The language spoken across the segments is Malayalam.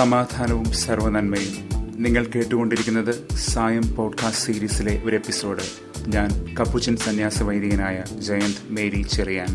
സമാധാനവും സർവനന്മയും നിങ്ങൾ കേട്ടുകൊണ്ടിരിക്കുന്നത് സായം പോഡ്കാസ്റ്റ് സീരീസിലെ ഒരു എപ്പിസോഡ് ഞാൻ കപ്പുച്ചൻ സന്യാസ വൈദികനായ ജയന്ത് മേരി ചെറിയാൻ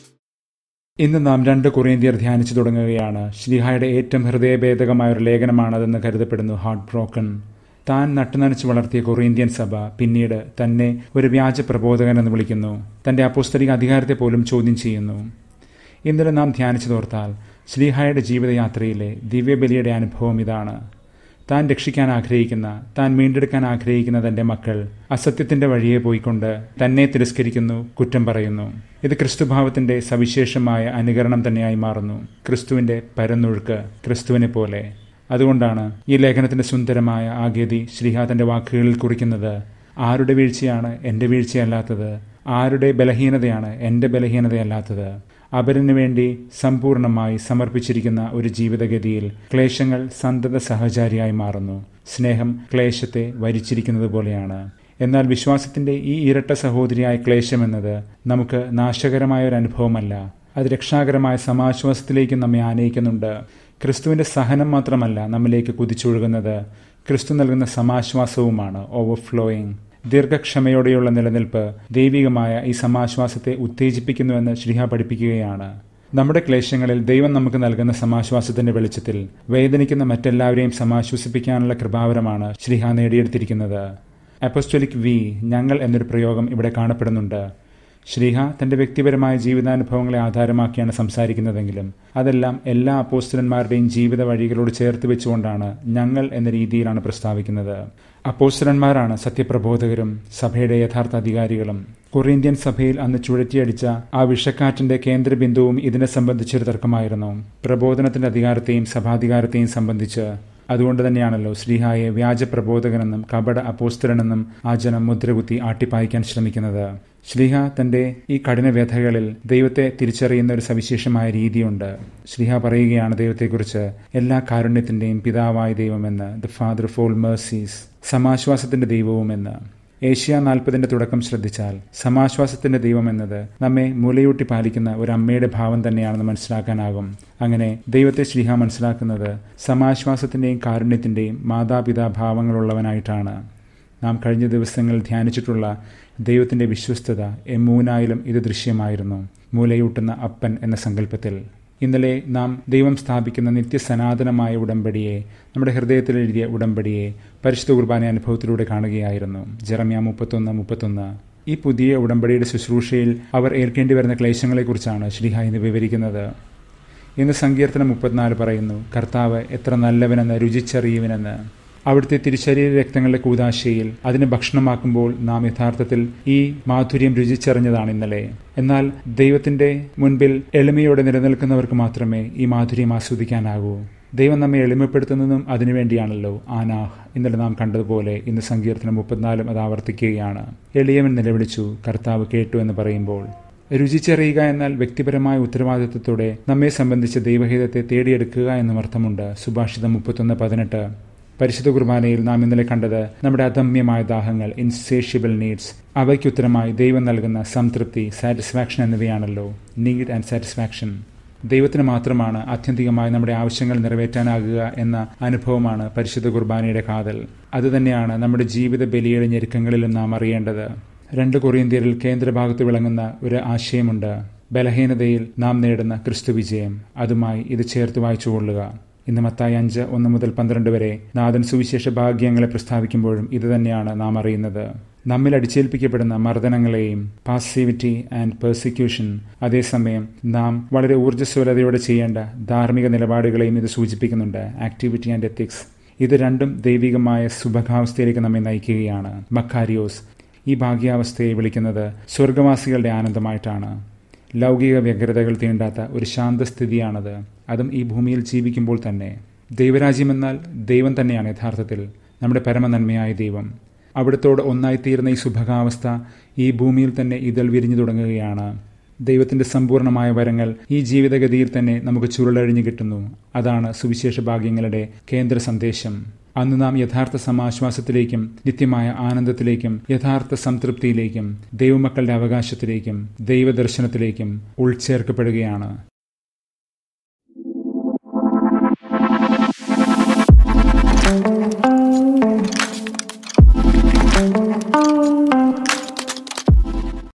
ഇന്ന് നാം രണ്ട് കൊറിയന്ത്യർ ധ്യാനിച്ചു തുടങ്ങുകയാണ് ശ്രീഹായുടെ ഏറ്റവും ഹൃദയഭേദകമായ ഒരു ലേഖനമാണതെന്ന് കരുതപ്പെടുന്നു ഹാർട്ട് ബ്രോക്കൺ താൻ നട്ടുനനച്ച് വളർത്തിയ കൊറിയന്ത്യൻ സഭ പിന്നീട് തന്നെ ഒരു വ്യാജ പ്രബോധകൻ എന്ന് വിളിക്കുന്നു തന്റെ അപ്പോസ്തലിക അധികാരത്തെ പോലും ചോദ്യം ചെയ്യുന്നു ഇന്നലെ നാം ധ്യാനിച്ചതോർത്താൽ ശ്രീഹായുടെ ജീവിതയാത്രയിലെ ദിവ്യബലിയുടെ അനുഭവം ഇതാണ് താൻ രക്ഷിക്കാൻ ആഗ്രഹിക്കുന്ന താൻ വീണ്ടെടുക്കാൻ ആഗ്രഹിക്കുന്ന തന്റെ മക്കൾ അസത്യത്തിന്റെ വഴിയെ പോയിക്കൊണ്ട് തന്നെ തിരസ്കരിക്കുന്നു കുറ്റം പറയുന്നു ഇത് ക്രിസ്തുഭാവത്തിന്റെ സവിശേഷമായ അനുകരണം തന്നെയായി മാറുന്നു ക്രിസ്തുവിന്റെ പരന്നൊഴുക്ക് ക്രിസ്തുവിനെ പോലെ അതുകൊണ്ടാണ് ഈ ലേഖനത്തിന്റെ സുന്ദരമായ ആഗതി ശ്രീഹ തന്റെ വാക്കുകളിൽ കുറിക്കുന്നത് ആരുടെ വീഴ്ചയാണ് എന്റെ വീഴ്ചയല്ലാത്തത് ആരുടെ ബലഹീനതയാണ് എന്റെ ബലഹീനതയല്ലാത്തത് അപരന് വേണ്ടി സമ്പൂർണമായി സമർപ്പിച്ചിരിക്കുന്ന ഒരു ജീവിതഗതിയിൽ ക്ലേശങ്ങൾ സന്തത സഹചാരിയായി മാറുന്നു സ്നേഹം ക്ലേശത്തെ വരിച്ചിരിക്കുന്നത് പോലെയാണ് എന്നാൽ വിശ്വാസത്തിന്റെ ഈ ഇരട്ട സഹോദരിയായ ക്ലേശം എന്നത് നമുക്ക് നാശകരമായ ഒരു അനുഭവമല്ല അത് രക്ഷാകരമായ സമാശ്വാസത്തിലേക്ക് നമ്മെ ആനയിക്കുന്നുണ്ട് ക്രിസ്തുവിന്റെ സഹനം മാത്രമല്ല നമ്മിലേക്ക് കുതിച്ചൊഴുകുന്നത് ക്രിസ്തു നൽകുന്ന സമാശ്വാസവുമാണ് ഓവർഫ്ലോയിങ് ദീർഘക്ഷമയോടെയുള്ള നിലനിൽപ്പ് ദൈവികമായ ഈ സമാശ്വാസത്തെ ഉത്തേജിപ്പിക്കുന്നുവെന്ന് ശ്രീഹ പഠിപ്പിക്കുകയാണ് നമ്മുടെ ക്ലേശങ്ങളിൽ ദൈവം നമുക്ക് നൽകുന്ന സമാശ്വാസത്തിന്റെ വെളിച്ചത്തിൽ വേദനിക്കുന്ന മറ്റെല്ലാവരെയും സമാശ്വസിപ്പിക്കാനുള്ള കൃപാവരമാണ് ശ്രീഹ നേടിയെടുത്തിരിക്കുന്നത് അപ്പോസ്റ്റോലിക് വി ഞങ്ങൾ എന്നൊരു പ്രയോഗം ഇവിടെ കാണപ്പെടുന്നുണ്ട് ശ്രീഹ തന്റെ വ്യക്തിപരമായ ജീവിതാനുഭവങ്ങളെ ആധാരമാക്കിയാണ് സംസാരിക്കുന്നതെങ്കിലും അതെല്ലാം എല്ലാ അപ്പോസ്റ്റലന്മാരുടെയും ജീവിത വഴികളോട് ചേർത്ത് വെച്ചുകൊണ്ടാണ് ഞങ്ങൾ എന്ന രീതിയിലാണ് പ്രസ്താവിക്കുന്നത് അപ്പോസ്റ്റലന്മാരാണ് സത്യപ്രബോധകരും സഭയുടെ യഥാർത്ഥ അധികാരികളും കൊറിയന്ത്യൻ സഭയിൽ അന്ന് ചുഴറ്റിയടിച്ച ആ വിഷക്കാറ്റിന്റെ കേന്ദ്രബിന്ദുവും ഇതിനെ സംബന്ധിച്ചൊരു തർക്കമായിരുന്നു പ്രബോധനത്തിന്റെ അധികാരത്തെയും സഭാധികാരത്തെയും സംബന്ധിച്ച് അതുകൊണ്ട് തന്നെയാണല്ലോ ശ്രീഹായെ വ്യാജ പ്രബോധകനെന്നും കപട അപ്പോസ്തരനെന്നും ആ ജനം മുദ്രകുത്തി ആട്ടിപ്പായിക്കാൻ ശ്രമിക്കുന്നത് ശ്രീഹ തന്റെ ഈ കഠിന വ്യഥകളിൽ ദൈവത്തെ തിരിച്ചറിയുന്ന ഒരു സവിശേഷമായ രീതിയുണ്ട് ശ്രീഹ പറയുകയാണ് ദൈവത്തെക്കുറിച്ച് എല്ലാ കാരുണ്യത്തിന്റെയും പിതാവായ ദൈവമെന്ന് the father of all mercies സമാശ്വാസത്തിന്റെ ദൈവവുമെന്ന് ഏഷ്യ നാൽപ്പതിന്റെ തുടക്കം ശ്രദ്ധിച്ചാൽ സമാശ്വാസത്തിന്റെ ദൈവം എന്നത് നമ്മെ മുലയൂട്ടി പാലിക്കുന്ന ഒരു അമ്മയുടെ ഭാവം തന്നെയാണെന്ന് മനസ്സിലാക്കാനാകും അങ്ങനെ ദൈവത്തെ ശ്രീഹ മനസ്സിലാക്കുന്നത് സമാശ്വാസത്തിന്റെയും കാരുണ്യത്തിന്റെയും മാതാപിതാ ഭാവങ്ങളുള്ളവനായിട്ടാണ് നാം കഴിഞ്ഞ ദിവസങ്ങളിൽ ധ്യാനിച്ചിട്ടുള്ള ദൈവത്തിന്റെ വിശ്വസ്തത എമ്മൂനായാലും ഇത് ദൃശ്യമായിരുന്നു മൂലയൂട്ടുന്ന അപ്പൻ എന്ന സങ്കല്പത്തിൽ ഇന്നലെ നാം ദൈവം സ്ഥാപിക്കുന്ന നിത്യസനാതനമായ ഉടമ്പടിയെ നമ്മുടെ ഹൃദയത്തിൽ എഴുതിയ ഉടമ്പടിയെ പരിശുദ്ധ കുർബാന അനുഭവത്തിലൂടെ കാണുകയായിരുന്നു ജെറമ്യ മുപ്പത്തൊന്ന് മുപ്പത്തൊന്ന് ഈ പുതിയ ഉടമ്പടിയുടെ ശുശ്രൂഷയിൽ അവർ ഏൽക്കേണ്ടി വരുന്ന ക്ലേശങ്ങളെക്കുറിച്ചാണ് ശ്രീഹ ഇന്ന് വിവരിക്കുന്നത് ഇന്ന് സങ്കീർത്തനം മുപ്പത്തിനാല് പറയുന്നു കർത്താവ് എത്ര നല്ലവനെന്ന് രുചിച്ചറിയുവനെന്ന് അവിടുത്തെ തിരുശരീര രക്തങ്ങളുടെ കൂതാശയിൽ അതിന് ഭക്ഷണമാക്കുമ്പോൾ നാം യഥാർത്ഥത്തിൽ ഈ മാധുര്യം രുചിച്ചറിഞ്ഞതാണ് ഇന്നലെ എന്നാൽ ദൈവത്തിന്റെ മുൻപിൽ എളിമയോടെ നിലനിൽക്കുന്നവർക്ക് മാത്രമേ ഈ മാധുര്യം ആസ്വദിക്കാനാകൂ ദൈവം നമ്മെ എളിമപ്പെടുത്തുന്നതും അതിനുവേണ്ടിയാണല്ലോ ആനാഹ് ഇന്നലെ നാം കണ്ടതുപോലെ ഇന്ന് സങ്കീർത്തനം മുപ്പത്തിനാലും അത് ആവർത്തിക്കുകയാണ് എളിയവൻ നിലവിളിച്ചു കർത്താവ് കേട്ടു എന്ന് പറയുമ്പോൾ രുചിച്ചറിയുക എന്നാൽ വ്യക്തിപരമായ ഉത്തരവാദിത്വത്തോടെ നമ്മെ സംബന്ധിച്ച ദൈവഹിതത്തെ തേടിയെടുക്കുക എന്നും അർത്ഥമുണ്ട് സുഭാഷിതം മുപ്പത്തൊന്ന് പതിനെട്ട് പരിശുദ്ധ കുർബാനയിൽ നാം ഇന്നലെ കണ്ടത് നമ്മുടെ അദമ്യമായ ദാഹങ്ങൾ ഇൻസേഷ്യബിൾ നീഡ്സ് അവയ്ക്കുത്തരമായി ദൈവം നൽകുന്ന സംതൃപ്തി സാറ്റിസ്ഫാക്ഷൻ എന്നിവയാണല്ലോ നീഡ് ആൻഡ് സാറ്റിസ്ഫാക്ഷൻ ദൈവത്തിന് മാത്രമാണ് ആത്യന്തികമായി നമ്മുടെ ആവശ്യങ്ങൾ നിറവേറ്റാനാകുക എന്ന അനുഭവമാണ് പരിശുദ്ധ കുർബാനയുടെ കാതൽ അതുതന്നെയാണ് നമ്മുടെ ജീവിത ബലിയുടെ ഞെരുക്കങ്ങളിലും നാം അറിയേണ്ടത് രണ്ട് കൊറിയന്ത്യരിൽ കേന്ദ്രഭാഗത്ത് വിളങ്ങുന്ന ഒരു ആശയമുണ്ട് ബലഹീനതയിൽ നാം നേടുന്ന ക്രിസ്തു വിജയം അതുമായി ഇത് ചേർത്ത് വായിച്ചുകൊള്ളുക ഇന്ന് മത്തായി അഞ്ച് ഒന്ന് മുതൽ പന്ത്രണ്ട് വരെ നാഥൻ സുവിശേഷ ഭാഗ്യങ്ങളെ പ്രസ്താവിക്കുമ്പോഴും ഇതുതന്നെയാണ് നാം അറിയുന്നത് നമ്മിൽ അടിച്ചേൽപ്പിക്കപ്പെടുന്ന മർദ്ദനങ്ങളെയും പാസീവിറ്റി ആൻഡ് പെർസിക്യൂഷൻ അതേസമയം നാം വളരെ ഊർജ്ജസ്വലതയോടെ ചെയ്യേണ്ട ധാർമ്മിക നിലപാടുകളെയും ഇത് സൂചിപ്പിക്കുന്നുണ്ട് ആക്ടിവിറ്റി ആൻഡ് എത്തിക്സ് ഇത് രണ്ടും ദൈവികമായ സുഭകാവസ്ഥയിലേക്ക് നമ്മെ നയിക്കുകയാണ് മക്കാരിയോസ് ഈ ഭാഗ്യാവസ്ഥയെ വിളിക്കുന്നത് സ്വർഗവാസികളുടെ ആനന്ദമായിട്ടാണ് ലൗകിക വ്യഗ്രതകൾ തീണ്ടാത്ത ഒരു ശാന്തസ്ഥിതിയാണത് അതും ഈ ഭൂമിയിൽ ജീവിക്കുമ്പോൾ തന്നെ ദൈവരാജ്യമെന്നാൽ ദൈവം തന്നെയാണ് യഥാർത്ഥത്തിൽ നമ്മുടെ പരമനന്മയായ ദൈവം അവിടത്തോട് ഒന്നായിത്തീരുന്ന ഈ സുഭകാവസ്ഥ ഈ ഭൂമിയിൽ തന്നെ ഇതൾ വിരിഞ്ഞു തുടങ്ങുകയാണ് ദൈവത്തിന്റെ സമ്പൂർണമായ വരങ്ങൾ ഈ ജീവിതഗതിയിൽ തന്നെ നമുക്ക് ചുരുളഴിഞ്ഞു കിട്ടുന്നു അതാണ് സുവിശേഷ ഭാഗ്യങ്ങളുടെ കേന്ദ്ര സന്ദേശം അന്ന് നാം യഥാർത്ഥ സമാശ്വാസത്തിലേക്കും നിത്യമായ ആനന്ദത്തിലേക്കും യഥാർത്ഥ സംതൃപ്തിയിലേക്കും ദൈവമക്കളുടെ അവകാശത്തിലേക്കും ദൈവദർശനത്തിലേക്കും ഉൾച്ചേർക്കപ്പെടുകയാണ്